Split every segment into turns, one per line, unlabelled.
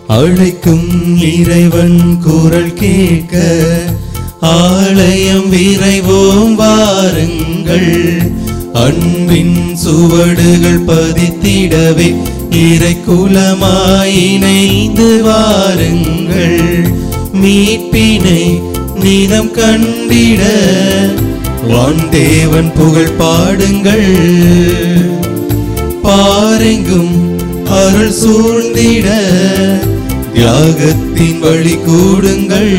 அழைக்கும் இறைவன் குரல் கேட்க ஆலயம் விரைவோம் வாருங்கள் அன்பின் சுவடுகள் பதித்திடவே இறை குலமாயினைந்து வாருங்கள் மீட்பினை நீதம் கண்டிட வான் தேவன் புகழ் பாடுங்கள் பாரெங்கும் அருள் சூழ்ந்திட தியாகத்தின் வழி கூடுங்கள்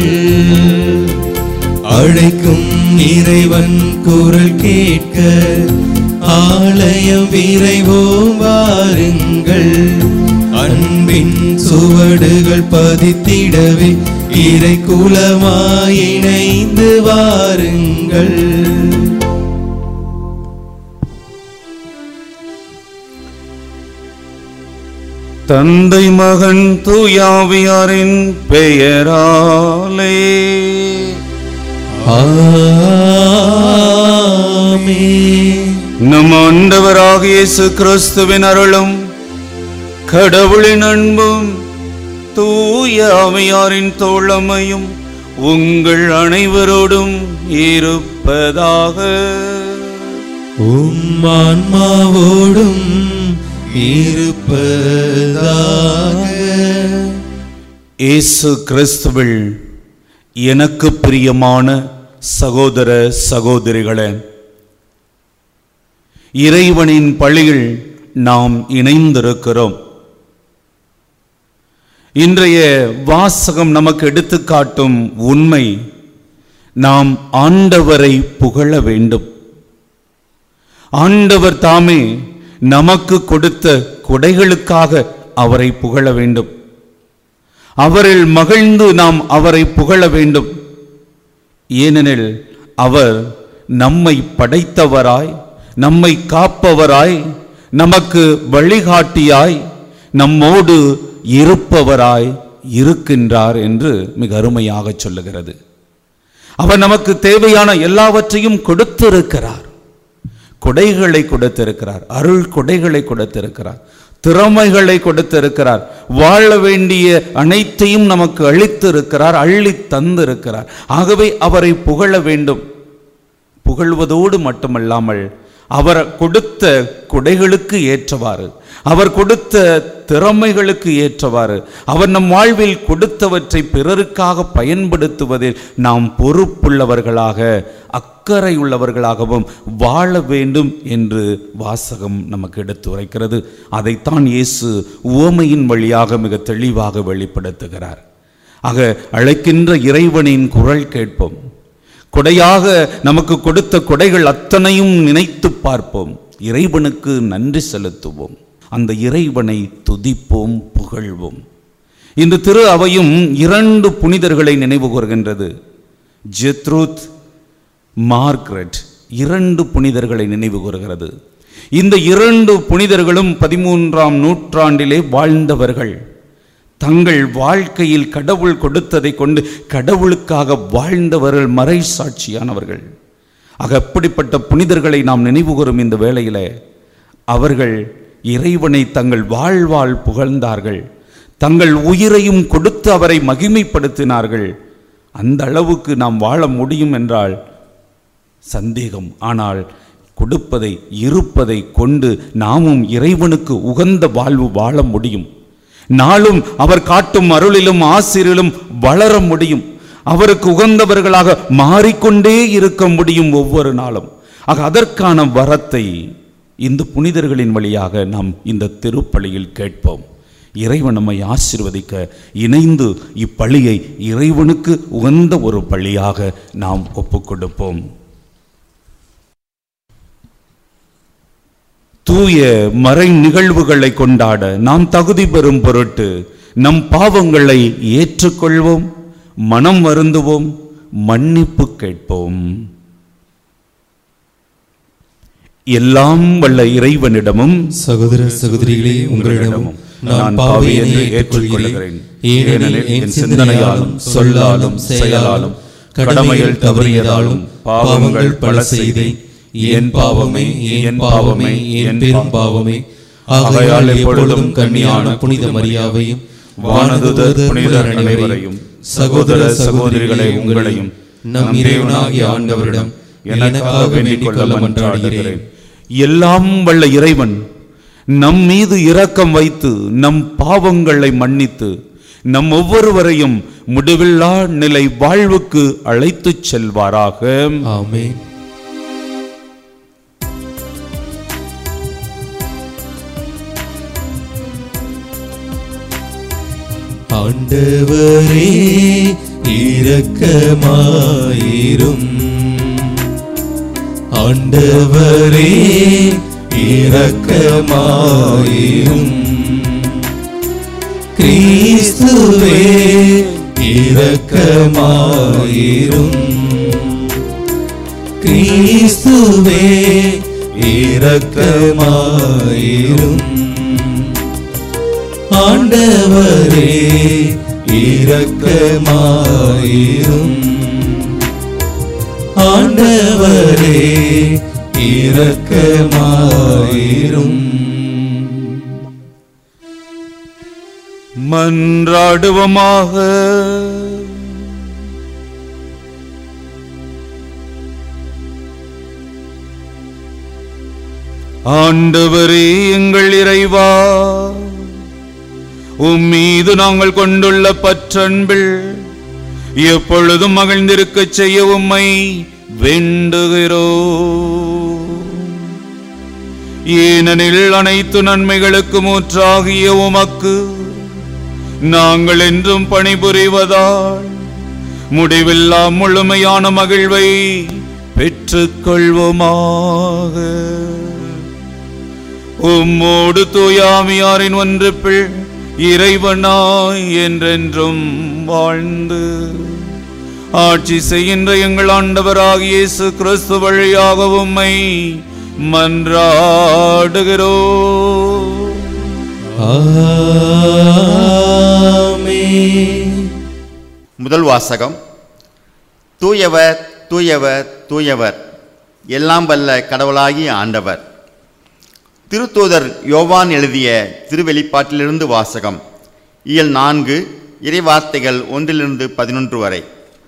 அழைக்கும் இறைவன் குரல் கேட்க ஆலயம் விரைவோம் வாருங்கள் அன்பின் சுவடுகள் பதித்திடவே இறை குலமாயிணைந்து வாருங்கள்
தந்தை மகன் தூயாவியாரின் பெயராலே
ஆமென்.
நம் ஆண்டவராகிய இயேசு கிறிஸ்துவின் அருளும் கடவுளின் அன்பும் தூய ஆவியாரின் தோழமையும் உங்கள் அனைவரோடும் இருப்பதாக
உம் ஆன்மாவோடும் இருப்பதாக
இயேசு கிறிஸ்துவில் எனக்கு பிரியமான சகோதர சகோதரிகளே இறைவனின் பழியில் நாம் இணைந்திருக்கிறோம் இன்றைய வாசகம் நமக்கு எடுத்துக்காட்டும் உண்மை நாம் ஆண்டவரை புகழ வேண்டும் ஆண்டவர் தாமே நமக்கு கொடுத்த கொடைகளுக்காக அவரை புகழ வேண்டும் அவரில் மகிழ்ந்து நாம் அவரை புகழ வேண்டும் ஏனெனில் அவர் நம்மை படைத்தவராய் நம்மை காப்பவராய் நமக்கு வழிகாட்டியாய் நம்மோடு இருப்பவராய் இருக்கின்றார் என்று மிக அருமையாக சொல்லுகிறது அவர் நமக்கு தேவையான எல்லாவற்றையும் கொடுத்திருக்கிறார் கொடைகளை கொடுத்திருக்கிறார் அருள் கொடைகளை கொடுத்திருக்கிறார் திறமைகளை கொடுத்திருக்கிறார் வாழ வேண்டிய அனைத்தையும் நமக்கு அளித்திருக்கிறார் அள்ளி தந்திருக்கிறார் ஆகவே அவரை புகழ வேண்டும் புகழ்வதோடு மட்டுமல்லாமல் அவர் கொடுத்த கொடைகளுக்கு ஏற்றவாறு அவர் கொடுத்த திறமைகளுக்கு ஏற்றவாறு அவர் நம் வாழ்வில் கொடுத்தவற்றை பிறருக்காக பயன்படுத்துவதில் நாம் பொறுப்புள்ளவர்களாக அக்கறை உள்ளவர்களாகவும் வாழ வேண்டும் என்று வாசகம் நமக்கு எடுத்துரைக்கிறது அதைத்தான் இயேசு உவமையின் வழியாக மிக தெளிவாக வெளிப்படுத்துகிறார் ஆக அழைக்கின்ற இறைவனின் குரல் கேட்போம் கொடையாக நமக்கு கொடுத்த கொடைகள் அத்தனையும் நினைத்து பார்ப்போம் இறைவனுக்கு நன்றி செலுத்துவோம் அந்த இறைவனை துதிப்போம் புகழ்வோம் இந்த திரு அவையும் இரண்டு புனிதர்களை நினைவு கூர்கின்றது ஜெத்ரூத் மார்க்ரெட் இரண்டு புனிதர்களை நினைவு கூறுகிறது இந்த இரண்டு புனிதர்களும் பதிமூன்றாம் நூற்றாண்டிலே வாழ்ந்தவர்கள் தங்கள் வாழ்க்கையில் கடவுள் கொடுத்ததை கொண்டு கடவுளுக்காக வாழ்ந்தவர்கள் மறை சாட்சியானவர்கள் ஆக அப்படிப்பட்ட புனிதர்களை நாம் நினைவுகூரும் இந்த வேளையிலே அவர்கள் இறைவனை தங்கள் வாழ்வால் புகழ்ந்தார்கள் தங்கள் உயிரையும் கொடுத்து அவரை மகிமைப்படுத்தினார்கள் அந்த அளவுக்கு நாம் வாழ முடியும் என்றால் சந்தேகம் ஆனால் கொடுப்பதை இருப்பதை கொண்டு நாமும் இறைவனுக்கு உகந்த வாழ்வு வாழ முடியும் நாளும் அவர் காட்டும் அருளிலும் ஆசிரிலும் வளர முடியும் அவருக்கு உகந்தவர்களாக மாறிக்கொண்டே இருக்க முடியும் ஒவ்வொரு நாளும் ஆக அதற்கான வரத்தை இந்த புனிதர்களின் வழியாக நாம் இந்த திருப்பலியில் கேட்போம் இறைவன் நம்மை ஆசிர்வதிக்க இணைந்து இப்பள்ளியை இறைவனுக்கு உகந்த ஒரு பள்ளியாக நாம் ஒப்புக்கொடுப்போம் தூய மறை நிகழ்வுகளை கொண்டாட நாம் தகுதி பெறும் பொருட்டு நம் பாவங்களை ஏற்றுக்கொள்வோம் மனம் வருந்துவோம் மன்னிப்பு கேட்போம் எல்லாம் வல்ல இறைவனிடமும்
சகோதர சகோதரிகளே உங்களிடமும் நான் பாவி என்று ஏற்றுக்கொள்கிறேன் ஏனெனில் என் சிந்தனையாலும் சொல்லாலும் செயலாலும் கடமையில் தவறியதாலும் பாவங்கள் பல செய்தேன் என் பாவமே என் பாவமே என் பெரும் பாவமே ஆகையால் எப்பொழுதும் கன்னியான புனித மரியாவையும்
வானதுதர் புனிதர் அனைவரையும் சகோதர சகோதரிகளை உங்களையும் நம் இறைவனாகிய ஆண்டவரிடம் எனக்காக வேண்டிக் கொள்ள மன்றாடுகிறேன் எல்லாம் வல்ல இறைவன் நம் மீது இரக்கம் வைத்து நம் பாவங்களை மன்னித்து நம் ஒவ்வொருவரையும் முடிவில்லா நிலை வாழ்வுக்கு அழைத்துச் செல்வாராக
ஆமென் ஆண்டவரே இரக்கமாயிரும் ஆண்டவரே இரக்கமாயிரும் கிறிஸ்துவே இரக்கமாயிரும் கிறிஸ்துவே இரக்கமாயிரும் ஆண்டவரே இரக்கமாயிரும் ஆண்டவரே இரக்கமாயிரும்
மன்றாடுவோமாக ஆண்டவரே எங்கள் இறைவா உம் மீது நாங்கள் கொண்டுள்ள பற்றன்பில் எப்பொழுதும் மகிழ்ந்திருக்கச் செய்ய உம்மை வேண்டுகிறோம் ஏனெனில் அனைத்து நன்மைகளுக்கு மூற்றாகிய உமக்கு நாங்கள் என்றும் பணிபுரிவதால் முடிவில்லா முழுமையான மகிழ்வை பெற்றுக்கொள்வோமாக உம்மோடு தூயாமியாரின் ஒன்றுப்பில் இறைவனாய் என்றென்றும் வாழ்ந்து ஆட்சி செய்கின்ற எங்கள் ஆண்டவராகிய இயேசு கிறிஸ்து வழியாக உம்மை மன்றாடுகிறோம்
ஆமென்
முதல் வாசகம் தூயவர் தூயவர் தூயவர் எல்லாம் வல்ல கடவுளாகிய ஆண்டவர் திருத்தூதர் யோவான் எழுதிய திருவெளிப்பாட்டிலிருந்து வாசகம் இயல் நான்கு இறைவார்த்தைகள் ஒன்றிலிருந்து பதினொன்று வரை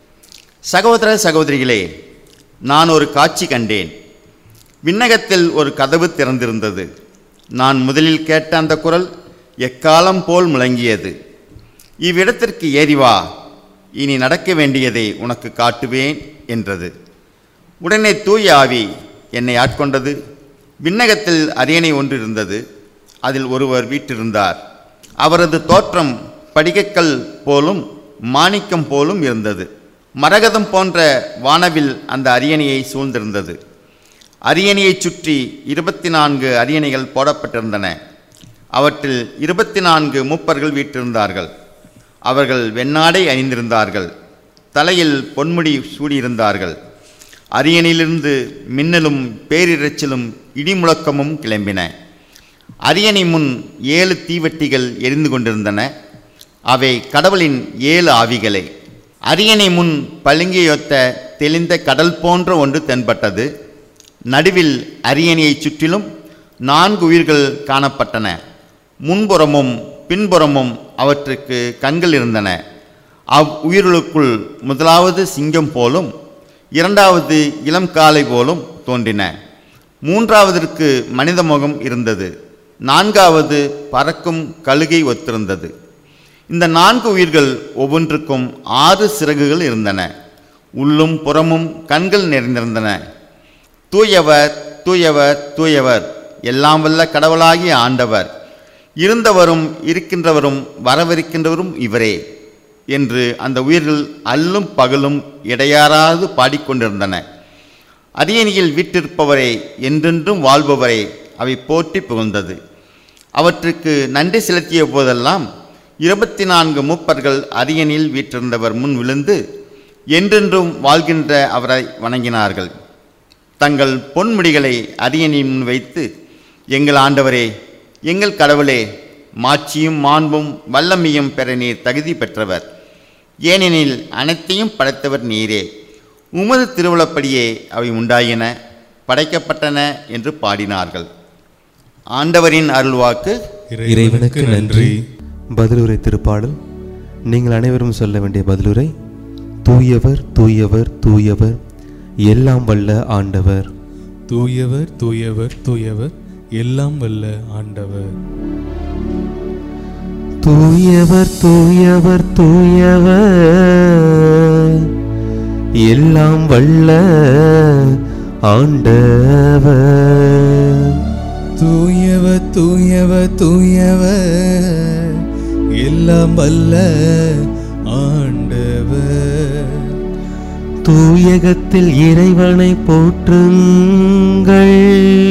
சகோதர சகோதரிகளே நான் ஒரு காட்சி கண்டேன் விண்ணகத்தில் ஒரு கதவு திறந்திருந்தது நான் முதலில் கேட்ட அந்த குரல் எக்காலம் போல் முழங்கியது இவ்விடத்திற்கு ஏறி வா இனி நடக்க வேண்டியதை உனக்கு காட்டுவேன் என்றது உடனே தூய ஆவி என்னை ஆட்கொண்டது விண்ணகத்தில் அரியணை ஒன்று இருந்தது அதில் ஒருவர் வீற்றிருந்தார் அவரது தோற்றம் படிகக்கல் போலும் மாணிக்கம் போலும் இருந்தது மரகதம் போன்ற வானவில் அந்த அரியணையை சூழ்ந்திருந்தது அரியணையைச் சுற்றி இருபத்தி நான்கு அரியணைகள் போடப்பட்டிருந்தன அவற்றில் இருபத்தி நான்கு மூப்பர்கள் வீற்றிருந்தார்கள் அவர்கள் வெண்ணாடை அணிந்திருந்தார்கள் தலையில் பொன்முடி சூடியிருந்தார்கள் அரியணையிலிருந்து மின்னலும் பேரிரைச்சலும் இடிமுழக்கமும் கிளம்பின அரியணை முன் ஏழு தீவெட்டிகள் எரிந்து கொண்டிருந்தன அவை கடவுளின் ஏழு ஆவிகளே அரியணை முன் பளிங்கையொத்த தெளிந்த கடல் போன்ற ஒன்று தென்பட்டது நடுவில் அரியணையைச் சுற்றிலும் நான்கு உயிர்கள் காணப்பட்டன முன்புறமும் பின்புறமும் அவற்றுக்கு கண்கள் இருந்தன அவ் உயிர்களுக்குள் முதலாவது சிங்கம் போலும் இரண்டாவது இளம் காளை போலும் தோன்றின மூன்றாவதற்கு மனித முகம் இருந்தது நான்காவது பறக்கும் கழுகை ஒத்திருந்தது இந்த நான்கு உயிர்கள் ஒவ்வொன்றுக்கும் ஆறு சிறகுகள் இருந்தன உள்ளும் புறமும் கண்கள் நிறைந்திருந்தன தூயவர் தூயவர் தூயவர் எல்லாம் வல்ல கடவுளாகிய ஆண்டவர் இருந்தவரும் இருக்கின்றவரும் வரவிருக்கின்றவரும் இவரே என்று அந்த உயிர்கள் அல்லும் பகலும் இடையாறாது பாடிக்கொண்டிருந்தன அரியணையில் வீற்றிருப்பவரே என்றென்றும் வாழ்பவரே அவை போற்றி புகழ்ந்தது அவற்றுக்கு நன்றி செலுத்திய போதெல்லாம் இருபத்தி நான்கு மூப்பர்கள் அரியணையில் வீற்றிருந்தவர் முன் விழுந்து என்றென்றும் வாழ்கின்ற அவரை வணங்கினார்கள் தங்கள் பொன்முடிகளை அரியணையின் முன் வைத்து எங்கள் ஆண்டவரே எங்கள் கடவுளே மாட்சியும் மாண்பும் வல்லமையும் பெற நீர் தகுதி பெற்றவர் ஏனெனில் அனைத்தையும் படைத்தவர் நீரே உமது திருவுளப்படியே அவை உண்டாயின படைக்கப்பட்டன என்று பாடினார்கள் ஆண்டவரின் அருள்வாக்கு
இறைவனுக்கு நன்றி பதிலுரை திருப்பாடல் நீங்கள் அனைவரும் சொல்ல வேண்டிய பதிலுரை தூயவர் தூயவர் தூயவர் எல்லாம் வல்ல ஆண்டவர்
தூயவர் தூயவர் தூயவர் எல்லாம் வல்ல ஆண்டவர்
தூயவர் தூயவர் தூயவர் எல்லாம் வல்ல ஆண்டவர்
தூயவர் தூயவர் தூயவர் எல்லாம் வல்ல ஆண்டவர்
தூயகத்தில் இறைவனை போற்றுங்கள்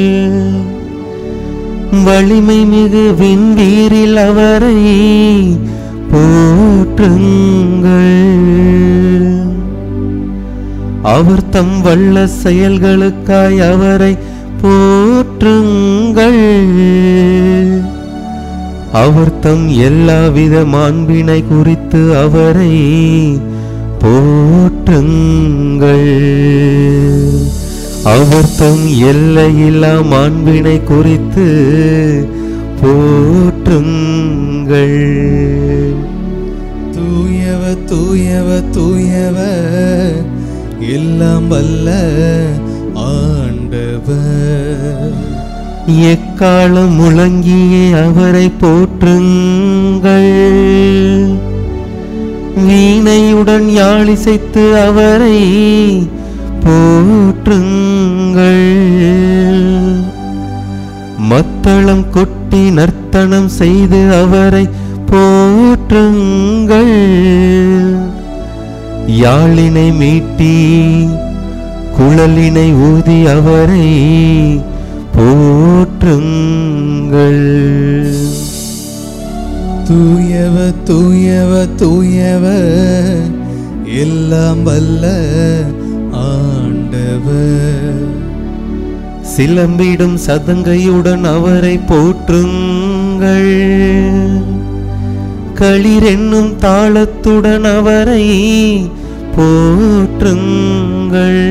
வலிமை மிகு விண்வீரில் அவரை போற்றுங்கள் அவர் தம் வல்ல செயல்களுக்காய் அவரை போற்றுங்கள் அவர் தம் எல்லாவித மாண்பினை குறித்து அவரை போற்றுங்கள் அவர் தம் எல்லையில்லா மாண்பினை குறித்து போற்றுங்கள்
தூயவர் தூயவர் தூயவர் எல்லாம் வல்ல ஆண்டவர்
எக்காலம் முழங்கியே அவரை போற்றுங்கள் வீணையுடன் யாழிசைத்து அவரை போற்றுங்கள் மத்தளம் கொட்டி நர்த்தனம் செய்து அவரை போற்றுங்கள் யாழினை மீட்டி குழலினை ஊதி அவரை போற்றுங்கள்
தூயவர் தூயவர் தூயவர் எல்லாம் வல்ல ஆண்டவர்
சிலம்பிடும் சதங்கையுடன் அவரை போற்றுங்கள் களிரென்னும் தாளத்துடன் அவரை போற்றுங்கள்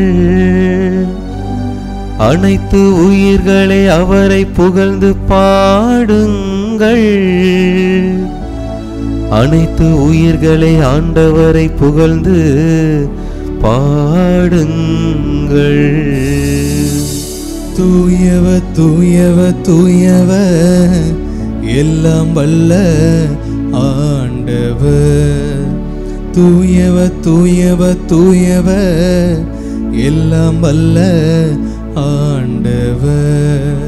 அனைத்து உயிர்களை அவரை புகழ்ந்து பாடுங்கள் அனைத்து உயிர்களை ஆண்டவரை புகழ்ந்து பாடுங்கள்
தூயவர் தூயவர் தூயவர் எல்லாம் வல்ல ஆண்டவர் தூயவர் தூயவர் தூயவர் எல்லாம் வல்ல ஆண்டவர்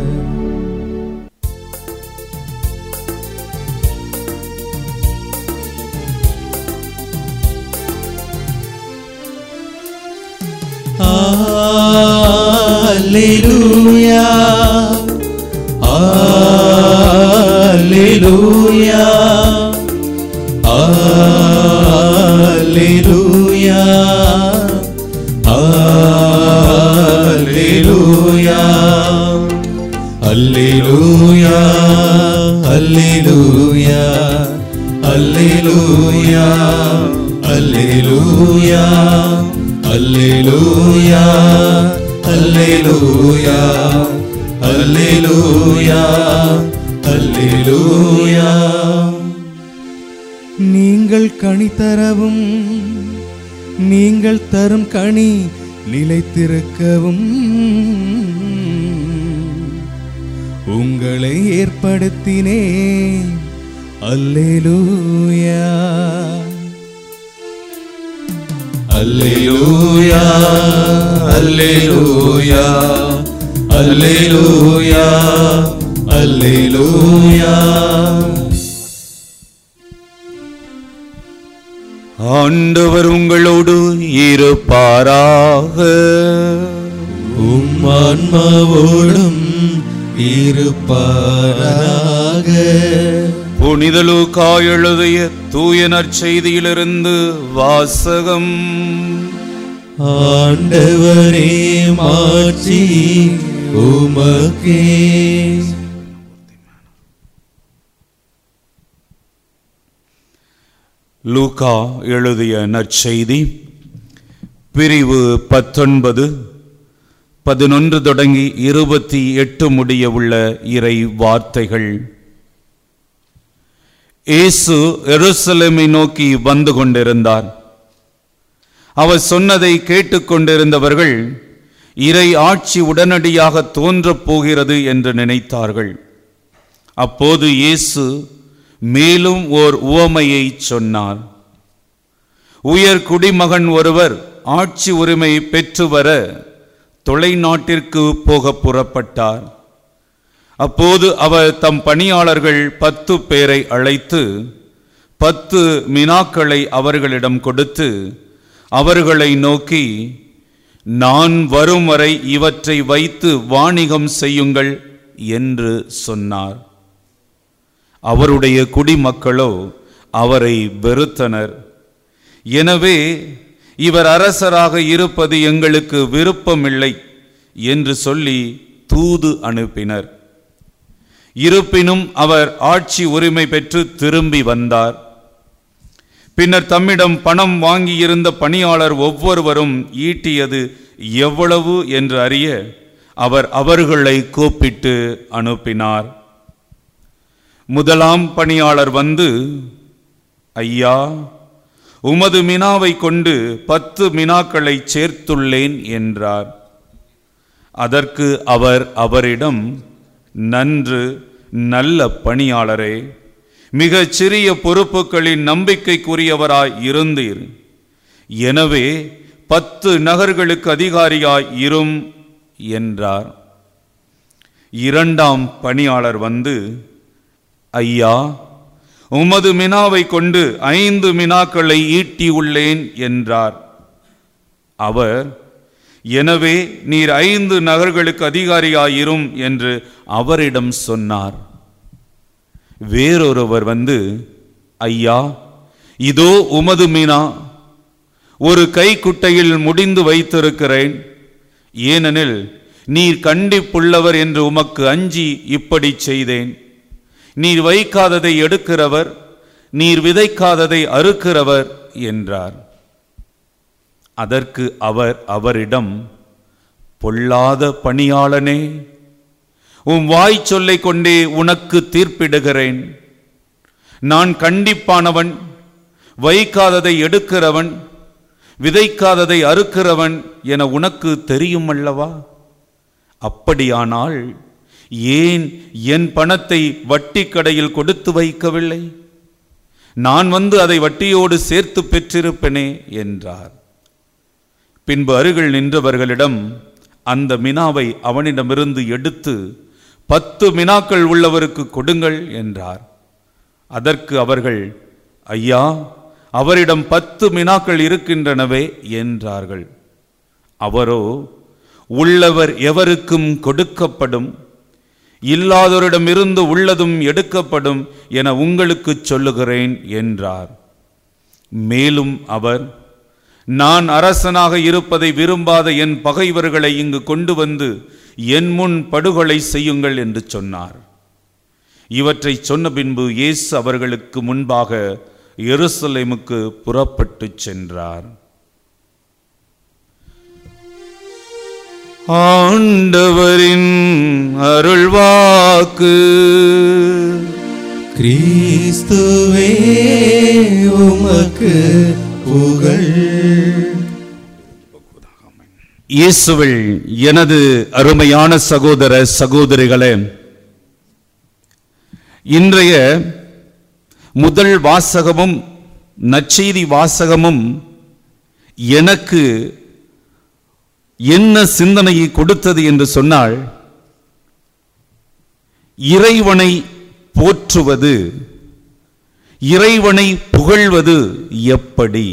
Alleluia. Alleluia. Alleluia. Alleluia. Alleluia. Alleluia. Alleluia. Alleluia. Alleluia. Alleluia. Alleluia. Alleluia.
நீங்கள் கனி தரவும் நீங்கள் தரும் கனி நிலைத்திருக்கவும் உங்களை ஏற்படுத்தினேன் அல்லேலூயா
Alleluia. Alleluia. Alleluia. Alleluia.
ஆண்டவர் உங்களோடு இருப்பாராக
உம் ஆன்மாவோடும் இருப்பாராக
புனித லூக்கா எழுதிய தூய நற்செய்தியிலிருந்து வாசகம்
ஆண்டவரே மாட்சி உமக்கே
லூக்கா எழுதிய நற்செய்தி பிரிவு பத்தொன்பது பதினொன்று தொடங்கி இருபத்தி எட்டு முடிய உள்ள இறை வார்த்தைகள் இயேசு எருசலேமை நோக்கி வந்து கொண்டிருந்தார் அவர் சொன்னதை கேட்டுக்கொண்டிருந்தவர்கள் இறை ஆட்சி உடனடியாக தோன்றப் போகிறது என்று நினைத்தார்கள் அப்போது இயேசு மேலும் ஓர் உவமையை சொன்னார் உயர் குடிமகன் ஒருவர் ஆட்சி உரிமை பெற்று வர தொலைநாட்டிற்கு போக புறப்பட்டார் அப்போது அவர் தம் பணியாளர்கள் பத்து பேரை அழைத்து பத்து மினாக்களை அவர்களிடம் கொடுத்து அவர்களை நோக்கி நான் வரும் வரை இவற்றை வைத்து வாணிகம் செய்யுங்கள் என்று சொன்னார் அவருடைய குடிமக்களோ அவரை வெறுத்தனர் எனவே இவர் அரசராக இருப்பது எங்களுக்கு விருப்பமில்லை என்று சொல்லி தூது அனுப்பினர் இருப்பினும் அவர் ஆட்சி உரிமை பெற்று திரும்பி வந்தார் பின்னர் தம்மிடம் பணம் வாங்கியிருந்த பணியாளர் ஒவ்வொருவரும் ஈட்டியது எவ்வளவு என்று அறிய அவர் அவர்களை கூப்பிட்டு அனுப்பினார் முதலாம் பணியாளர் வந்து ஐயா உமது மினாவை கொண்டு பத்து மினாக்களை சேர்த்துள்ளேன் என்றார் அதற்கு அவர் அவரிடம் நன்று நல்ல பணியாளரே மிகச் சிறிய பொறுப்புகளின் நம்பிக்கைக்குரியவராய் இருந்தீர் எனவே பத்து நகர்களுக்கு அதிகாரியாய் இரும் என்றார் இரண்டாம் பணியாளர் வந்து ஐயா உமது மினாவை கொண்டு ஐந்து மினாக்களை ஈட்டியுள்ளேன் என்றார் அவர் எனவே நீர் ஐந்து நகர்களுக்கு அதிகாரியாயிரும் என்று அவரிடம் சொன்னார் வேறொருவர் வந்து ஐயா இதோ உமது மீனா ஒரு கைக்குட்டையில் முடிந்து வைத்திருக்கிறேன் ஏனெனில் நீர் கண்டிப்புள்ளவர் என்று உமக்கு அஞ்சி இப்படி செய்தேன் நீர் வைக்காததை எடுக்கிறவர் நீர் விதைக்காததை அறுக்கிறவர் என்றார் அதற்கு அவர் அவரிடம் பொல்லாத பணியாளனே உன் வாய் சொல்லைக் கொண்டே உனக்கு தீர்ப்பிடுகிறேன் நான் கண்டிப்பானவன் வைக்காததை எடுக்கிறவன் விதைக்காததை அறுக்கிறவன் என உனக்கு தெரியும் அல்லவா அப்படியானால் ஏன் என் பணத்தை வட்டி கடையில் கொடுத்து வைக்கவில்லை நான் வந்து அதை வட்டியோடு சேர்த்து பெற்றிருப்பேனே என்றார் பின்பு அருகில் நின்றவர்களிடம் அந்த மினாவை அவனிடமிருந்து எடுத்து பத்து மினாக்கள் உள்ளவருக்கு கொடுங்கள் என்றார் அதற்கு அவர்கள் ஐயா அவரிடம் பத்து மினாக்கள் இருக்கின்றனவே என்றார்கள் அவரோ உள்ளவர் எவருக்கும் கொடுக்கப்படும் இல்லாதோரிடமிருந்து உள்ளதும் எடுக்கப்படும் என உங்களுக்குச் சொல்லுகிறேன் என்றார் மேலும் அவர் நான் அரசனாக இருப்பதை விரும்பாத என் பகைவர்களை இங்கு கொண்டு வந்து என் முன் படுகொலை செய்யுங்கள் என்று சொன்னார் இவற்றை சொன்ன பின்பு இயேசு அவர்களுக்கு முன்பாக எருசலேமுக்கு புறப்பட்டுச் சென்றார் ஆண்டவரின் அருள்வாக்கு
கிறிஸ்துவே உமக்கு புகழ்
இயேசுவில் எனது அருமையான சகோதர சகோதரிகளே இன்றைய முதல் வாசகமும் நற்செய்தி வாசகமும் எனக்கு என்ன சிந்தனையை கொடுத்தது என்று சொன்னால் இறைவனை போற்றுவது இறைவனை புகழ்வது எப்படி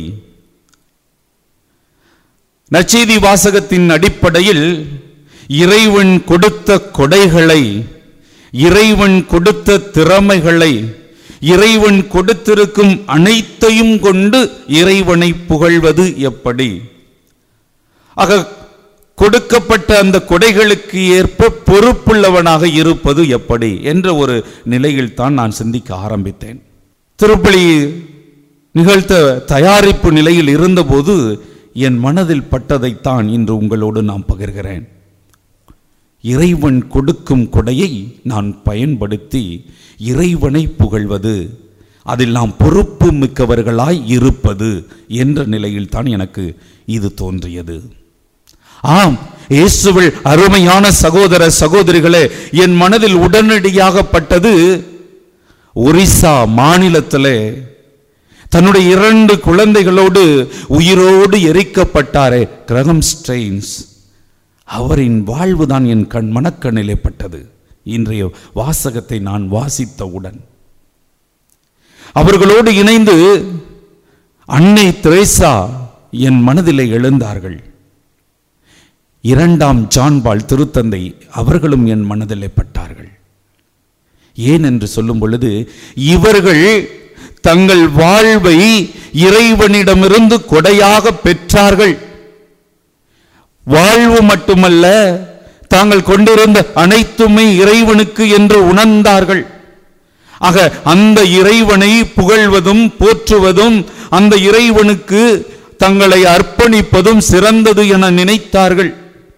நற்செய்தி வாசகத்தின் அடிப்படையில் இறைவன் கொடுத்த கொடைகளை இறைவன் கொடுத்த திறமைகளை இறைவன் கொடுத்திருக்கும் அனைத்தையும் கொண்டு இறைவனை புகழ்வது எப்படி ஆக கொடுக்கப்பட்ட அந்த கொடைகளுக்கு ஏற்ப பொறுப்புள்ளவனாக இருப்பது எப்படி என்ற ஒரு நிலையில் தான் நான் சிந்திக்க ஆரம்பித்தேன் திருப்பலி நிகழ்த்த தயாரிப்பு நிலையில் இருந்தபோது என் மனதில் பட்டதைத்தான் இன்று உங்களோடு நான் பகிர்கிறேன் இறைவன் கொடுக்கும் கொடையை நான் பயன்படுத்தி இறைவனை புகழ்வது அதில் நாம் பொறுப்பு மிக்கவர்களாய் இருப்பது என்ற நிலையில் தான் எனக்கு இது தோன்றியது ஆம் இயேசுவில் அருமையான சகோதர சகோதரிகளே என் மனதில் உடனடியாக பட்டது ஒரிசா மாநிலத்திலே தன்னுடைய இரண்டு குழந்தைகளோடு உயிரோடு எரிக்கப்பட்டாரே கிரகம் ஸ்டெயின்ஸ் அவரின் வாழ்வுதான் என் கண் மனக்கண்ணிலே பட்டது இன்றைய வாசகத்தை நான் வாசித்தவுடன் அவர்களோடு இணைந்து அன்னை திரேசா என் மனதிலே எழுந்தார்கள் இரண்டாம் ஜான்பால் திருத்தந்தை அவர்களும் என் மனதிலே பட்டார்கள் ஏன் என்று சொல்லும் பொழுது இவர்கள் தங்கள் வாழ்வை இறைவனிடமிருந்து கொடையாக பெற்றார்கள் வாழ்வு மட்டுமல்ல தாங்கள் கொண்டிருந்த அனைத்துமே இறைவனுக்கு என்று உணர்ந்தார்கள் ஆக அந்த இறைவனை புகழ்வதும் போற்றுவதும் அந்த இறைவனுக்கு தங்களை அர்ப்பணிப்பதும் சிறந்தது என நினைத்தார்கள்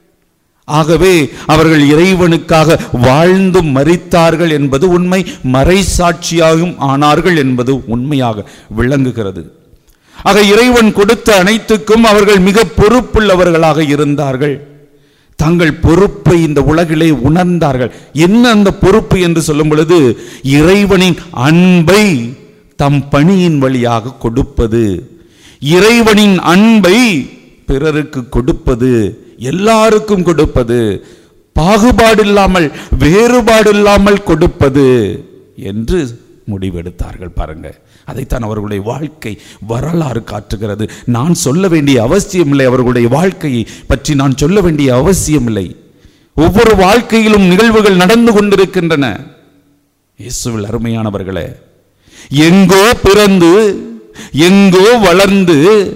ஆகவே அவர்கள் இறைவனுக்காக வாழ்ந்தும் மரித்தார்கள் என்பது உண்மை மறைசாட்சியாகவும் ஆனார்கள் என்பது உண்மையாக விளங்குகிறது ஆக இறைவன் கொடுத்த அனைத்துக்கும் அவர்கள் மிக பொறுப்புள்ளவர்களாக இருந்தார்கள் தங்கள் பொறுப்பை இந்த உலகிலே உணர்ந்தார்கள் என்ன அந்த பொறுப்பு என்று சொல்லும் பொழுது இறைவனின் அன்பை தம் பணியின் வழியாக கொடுப்பது இறைவனின் அன்பை பிறருக்கு கொடுப்பது எல்லாருக்கும் கொடுப்பது பாகுபாடு இல்லாமல் வேறுபாடு இல்லாமல் கொடுப்பது என்று முடிவெடுத்தார்கள் பாருங்க அதைத்தான் அவர்களுடைய வாழ்க்கை வரலாறு காட்டுகிறது நான் சொல்ல வேண்டிய அவசியமில்லை அவர்களுடைய வாழ்க்கையை பற்றி நான் சொல்ல வேண்டிய அவசியமில்லை ஒவ்வொரு வாழ்க்கையிலும் நிகழ்வுகள் நடந்து கொண்டிருக்கின்றன இயேசுவில் அருமையானவர்களே எங்கோ பிறந்து எங்கோ வளர்ந்து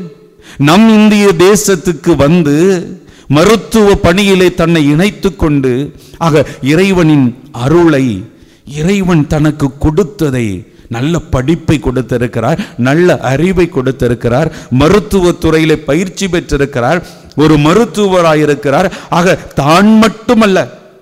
நம் இந்திய தேசத்துக்கு வந்து மருத்துவ பணியிலே தன்னை இணைத்துக் கொண்டு ஆக இறைவனின் அருளை இறைவன் தனக்கு கொடுத்ததை நல்ல படிப்பை கொடுத்திருக்கிறார் நல்ல அறிவை கொடுத்திருக்கிறார் மருத்துவத் துறையிலே பயிற்சி பெற்றிருக்கிறார் ஒரு மருத்துவராயிருக்கிறார் ஆக தான் மட்டுமல்ல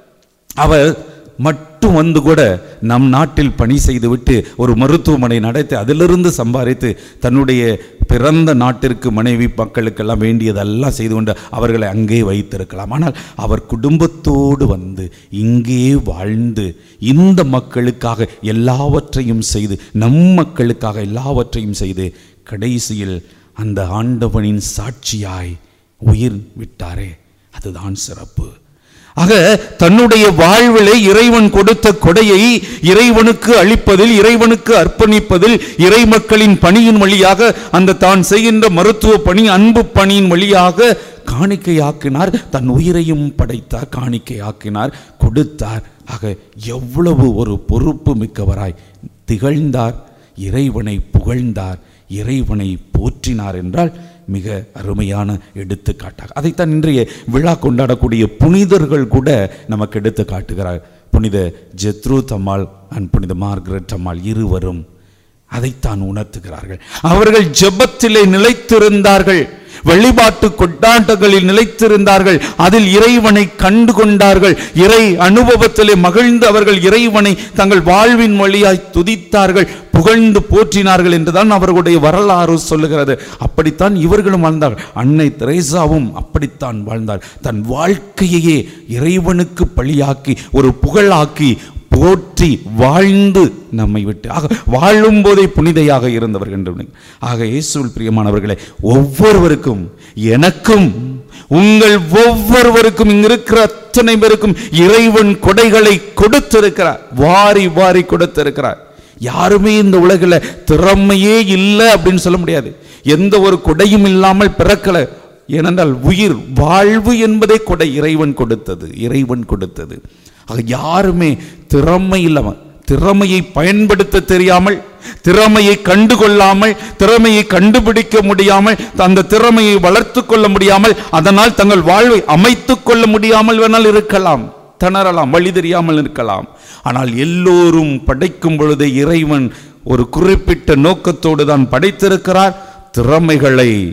அவர் மட்டும் வந்து கூட நம் நாட்டில் பணி செய்துவிட்டு ஒரு மருத்துவமனை நடத்தி அதிலிருந்து சம்பாதித்து தன்னுடைய பிறந்த நாட்டிற்கு மனைவி மக்களுக்கெல்லாம் வேண்டியதெல்லாம் செய்து கொண்டு அவர்களை அங்கே வைத்திருக்கலாம் ஆனால் அவர் குடும்பத்தோடு வந்து இங்கே வாழ்ந்து இந்த மக்களுக்காக எல்லாவற்றையும் செய்து நம் மக்களுக்காக எல்லாவற்றையும் செய்து கடைசியில் அந்த ஆண்டவனின் சாட்சியாய் உயிர் விட்டாரே அதுதான் சிறப்பு ஆக தன்னுடைய வாழ்விலே இறைவன் கொடுத்த கொடையை இறைவனுக்கு அளிப்பதில் இறைவனுக்கு அர்ப்பணிப்பதில் இறை மக்களின் பணியின் வழியாக அந்த தான் செய்கின்ற மருத்துவ பணி அன்பு பணியின் வழியாக காணிக்கையாக்கினார் தன் உயிரையும் படைத்தார் காணிக்கையாக்கினார் கொடுத்தார் ஆக எவ்வளவு ஒரு பொறுப்பு மிக்கவராய் திகழ்ந்தார் இறைவனை புகழ்ந்தார் இறைவனை போற்றினார் என்றால் மிக அருமையான எடுத்துக்காட்டாக அதைத்தான் இன்றைய விழா கொண்டாடக்கூடிய புனிதர்கள் கூட நமக்கு எடுத்து காட்டுகிறார் புனித ஜெத்ரூத் அம்மாள் அண்ட் புனித மார்கரெட் அம்மாள் இருவரும் அதைத்தான் உணர்த்துகிறார்கள் அவர்கள் ஜெபத்திலே நிலைத்திருந்தார்கள் வழிபாட்டு கொண்டாட்டங்களில் நிலைத்திருந்தார்கள் அதில் இறைவனை கண்டு கொண்டார்கள் இறை அனுபவத்திலே மகிழ்ந்து அவர்கள் இறைவனை தங்கள் வாழ்வின் வழியாய் துதித்தார்கள் புகழ்ந்து போற்றினார்கள் என்றுதான் அவர்களுடைய வரலாறு சொல்லுகிறது அப்படித்தான் இவர்களும் வாழ்ந்தார்கள் அன்னை தெரேசாவும் அப்படித்தான் வாழ்ந்தார் தன் வாழ்க்கையையே இறைவனுக்கு பழியாக்கி ஒரு புகழாக்கி போற்றி வாழ்ந்து நம்மை விட்டு ஆக வாழும் போதே புனிதையாக இருந்தவர்கள் என்று ஆக இயேசுவில் பிரியமானவர்களே ஒவ்வொருவருக்கும் எனக்கும் உங்கள் ஒவ்வொருவருக்கும் இங்க இருக்கிற அத்தனை பேருக்கும் இறைவன் கொடைகளை கொடுத்திருக்கிறார் வாரி வாரி கொடுத்திருக்கிறார் யாருமே இந்த உலகில் திறமையே இல்லை அப்படின்னு சொல்ல முடியாது எந்த ஒரு கொடையும் இல்லாமல் பிறக்கல ஏனென்றால் உயிர் வாழ்வு என்பதே கொடை இறைவன் கொடுத்தது இறைவன் கொடுத்தது ஆக யாருமே திறமை இல்லாமல் திறமையை பயன்படுத்த தெரியாமல் திறமையை கண்டுகொள்ளாமல் திறமையை கண்டுபிடிக்க முடியாமல் அந்த திறமையை வளர்த்து கொள்ள முடியாமல் அதனால் தங்கள் வாழ்வை அமைத்துக் கொள்ள முடியாமல் வேணால் இருக்கலாம் திணறலாம் வழி தெரியாமல் இருக்கலாம் ஆனால் எல்லோரும் படைக்கும் பொழுது இறைவன் ஒரு குறிப்பிட்ட நோக்கத்தோடு தான் படைத்திருக்கிறார் திறமைகளை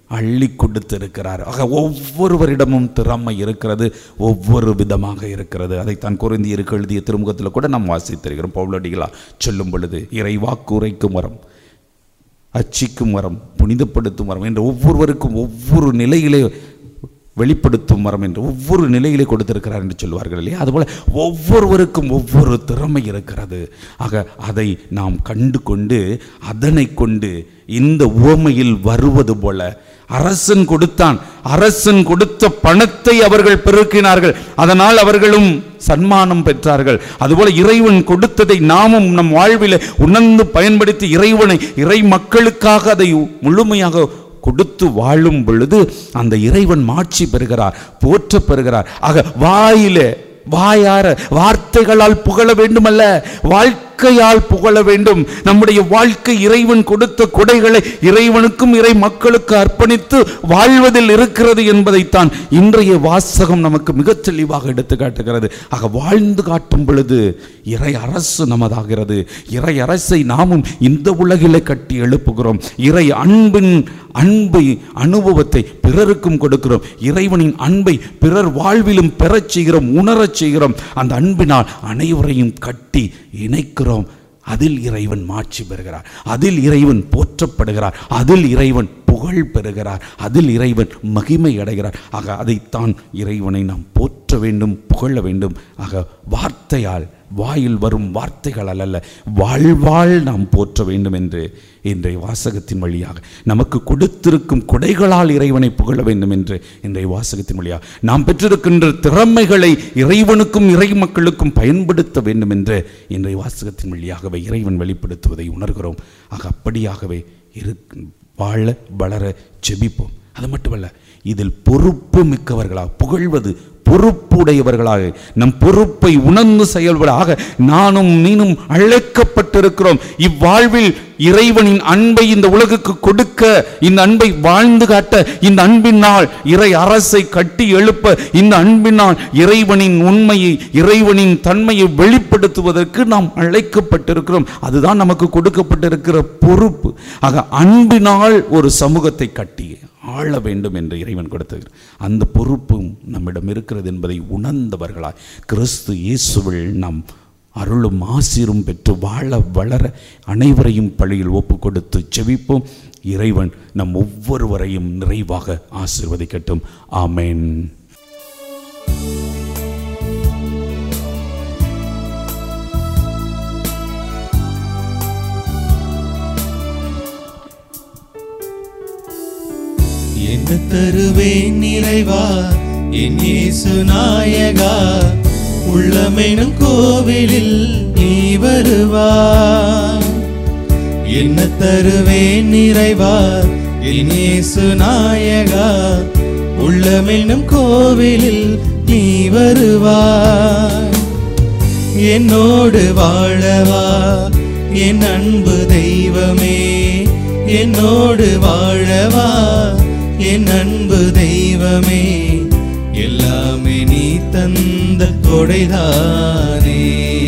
அள்ளி கொடுத்திருக்கிறார் ஆக ஒவ்வொருவரிடமும் திறமை இருக்கிறது ஒவ்வொரு விதமாக இருக்கிறது அதைத்தான் குறைந்தியருக்கு எழுதிய திருமுகத்தில் கூட நாம் வாசித்திருக்கிறோம் பவுலடிகளா சொல்லும் பொழுது இறைவாக்கு உரைக்கும் வரம் அச்சிக்கும் வரம் புனிதப்படுத்தும் வரம் என்று ஒவ்வொருவருக்கும் ஒவ்வொரு நிலையிலே வெளிப்படுத்தும் வரம் என்று ஒவ்வொரு நிலையிலே கொடுத்திருக்கிறார் என்று சொல்வார்கள் இல்லையா அதுபோல ஒவ்வொருவருக்கும் ஒவ்வொரு திறமை இருக்கிறது ஆக அதை நாம் கண்டு கொண்டு அதனை கொண்டு இந்த உவமையில் வருவது போல அரசன் கொடுத்தான் அரசன் கொடுத்த பணத்தை அவர்கள் பெருக்கினார்கள் அதனால் அவர்களும் சன்மானம் பெற்றார்கள் அதுபோல இறைவன் கொடுத்ததை நாமும் நம் வாழ்வில் உணர்ந்து பயன்படுத்தி இறைவனை இறை மக்களுக்காக அதை முழுமையாக கொடுத்து வாழும் பொழுது அந்த இறைவன் மாட்சி பெறுகிறார் போற்ற பெறுகிறார் ஆக வாயிலே வாயார வார்த்தைகளால் புகழ வேண்டுமல்ல வாழ்க்கையால் புகழ வேண்டும் நம்முடைய வாழ்க்கை இறைவன் கொடுத்த கொடைகளை இறைவனுக்கும் இறை மக்களுக்கு அர்ப்பணித்து வாழ்வதில் இருக்கிறது என்பதைத்தான் இன்றைய வாசகம் நமக்கு மிகச் தெளிவாக எடுத்து காட்டுகிறது ஆக வாழ்ந்து காட்டும் பொழுது இறை அரசு நமதாகிறது இறை அரசை நாமும் இந்த உலகிலே கட்டி எழுப்புகிறோம் இறை அன்பின் அன்பை அனுபவத்தை பிறருக்கும் கொடுக்கிறோம் இறைவனின் அன்பை பிறர் வாழ்விலும் பெறச் செய்கிறோம் உணரச் செய்கிறோம் அந்த அன்பினால் அனைவரையும் கட்டி இணைக்கிறோம் அதில் இறைவன் மாட்சி பெறுகிறார் அதில் இறைவன் போற்றப்படுகிறார் அதில் இறைவன் புகழ் பெறுகிறார் அதில் இறைவன் மகிமை அடைகிறார் ஆக அதைத்தான் இறைவனை நாம் போற்ற வேண்டும் புகழ வேண்டும் ஆக வார்த்தையால் வாயில் வரும் வார்த்தைகள் அல்ல வாழ்வாள் நாம் போற்ற வேண்டும் என்று இன்றைய வாசகத்தின் வழியாக நமக்கு கொடுத்திருக்கும் கொடைகளால் இறைவனை புகழ வேண்டும் என்று இன்றைய வாசகத்தின் வழியாக நாம் பெற்றிருக்கின்ற திறமைகளை இறைவனுக்கும் இறை மக்களுக்கும் பயன்படுத்த வேண்டும் என்று இன்றைய வாசகத்தின் வழியாகவே இறைவன் வெளிப்படுத்துவதை உணர்கிறோம் ஆக அப்படியாகவே இரு வாழ வளர செபிப்போம் அது மட்டுமல்ல இதில் பொறுப்பு மிக்கவர்களாக புகழ்வது பொறுப்புடையவர்களாக நம் பொறுப்பை உணர்ந்து செயல்படாக நானும் நீனும் அழைக்கப்பட்டிருக்கிறோம் இவ்வாழ்வில் இறைவனின் அன்பை இந்த உலகுக்கு கொடுக்க இந்த அன்பை வாழ்ந்து காட்ட இந்த அன்பினால் இறை அரசை கட்டி எழுப்ப இந்த அன்பினால் இறைவனின் உண்மையை இறைவனின் தன்மையை வெளிப்படுத்துவதற்கு நாம் அழைக்கப்பட்டிருக்கிறோம் அதுதான் நமக்கு கொடுக்கப்பட்டிருக்கிற பொறுப்பு ஆக அன்பினால் ஒரு சமூகத்தை கட்டி ஆள வேண்டும் என்று இறைவன் கொடுத்தது அந்த பொறுப்பும் நம்மிடம் இருக்கிறது என்பதை உணர்ந்தவர்களாய் கிறிஸ்து இயேசுவில் நாம் அருளும் ஆசீரும் பெற்று வாழ வளர அனைவரையும் பழியில் ஒப்பு கொடுத்து செவிப்போம் இறைவன் நம் ஒவ்வொருவரையும் நிறைவாக ஆசீர்வதிக்கட்டும் ஆமென்
என்ன தருவேன் நிறைவா என் இயேசு நாயகா உள்ளமெனும் கோவிலில் நீ வருவா என்ன தருவேன் நிறைவா என் இயேசு நாயகா உள்ளமெனும் கோவிலில் நீ வருவா என்னோடு வாழவா என் அன்பு தெய்வமே என்னோடு வாழவா என் அன்பு தெய்வமே எல்லாமே நீ தந்த கொடைதானே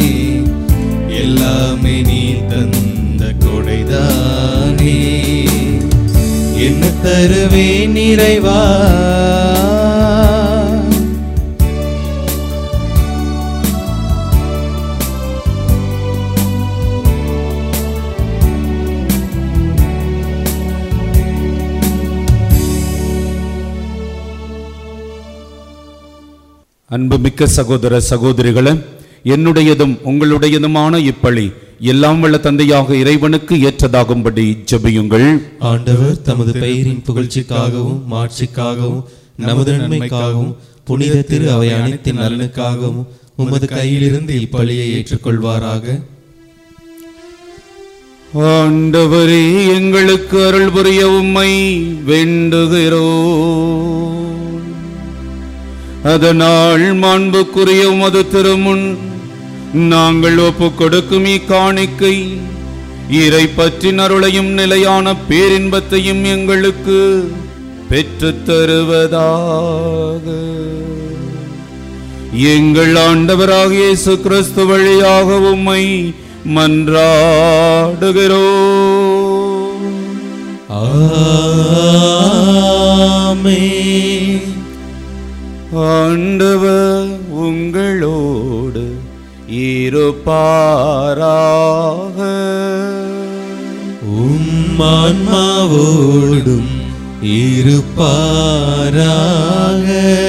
எல்லாமே நீ தந்த கொடைதானே என்ன தருவே நிறைவா
அன்புமிக்க சகோதர சகோதரிகளே என்னுடையதும் உங்களுடையதுமான இப்பழி எல்லாம் வல்ல தந்தையாக இறைவனுக்கு ஏற்றதாகும்படி ஜெபியுங்கள்
ஆண்டவர் தமது பெயரின் புகழ்ச்சிக்காகவும் மாட்சிக்காகவும் நமது நன்மைக்காகவும் புனித திரு அவை அனைத்தின் நலனுக்காகவும் உமது கையிலிருந்து இப்பலியை ஏற்றுக்கொள்வாராக
ஆண்டவரே எங்களுக்கு அருள் புரிய உம்மை வேண்டுகிறோ அதனால் மாண்புக்குரிய உமது திருமுன் நாங்கள் ஒப்பு கொடுக்கும் இக்காணிக்கை இறை பற்றின் அருளையும் நிலையான பேரின்பத்தையும் எங்களுக்கு பெற்றுத் தருவதாக எங்கள் ஆண்டவராக இயேசு கிறிஸ்து வழியாக உம்மை மன்றாடுகிறோம்
ஆ ஆமென்
ஆண்டவர் உங்களோடு இருப்பாராக
உம் ஆன்மாவோடும் இருப்பாராக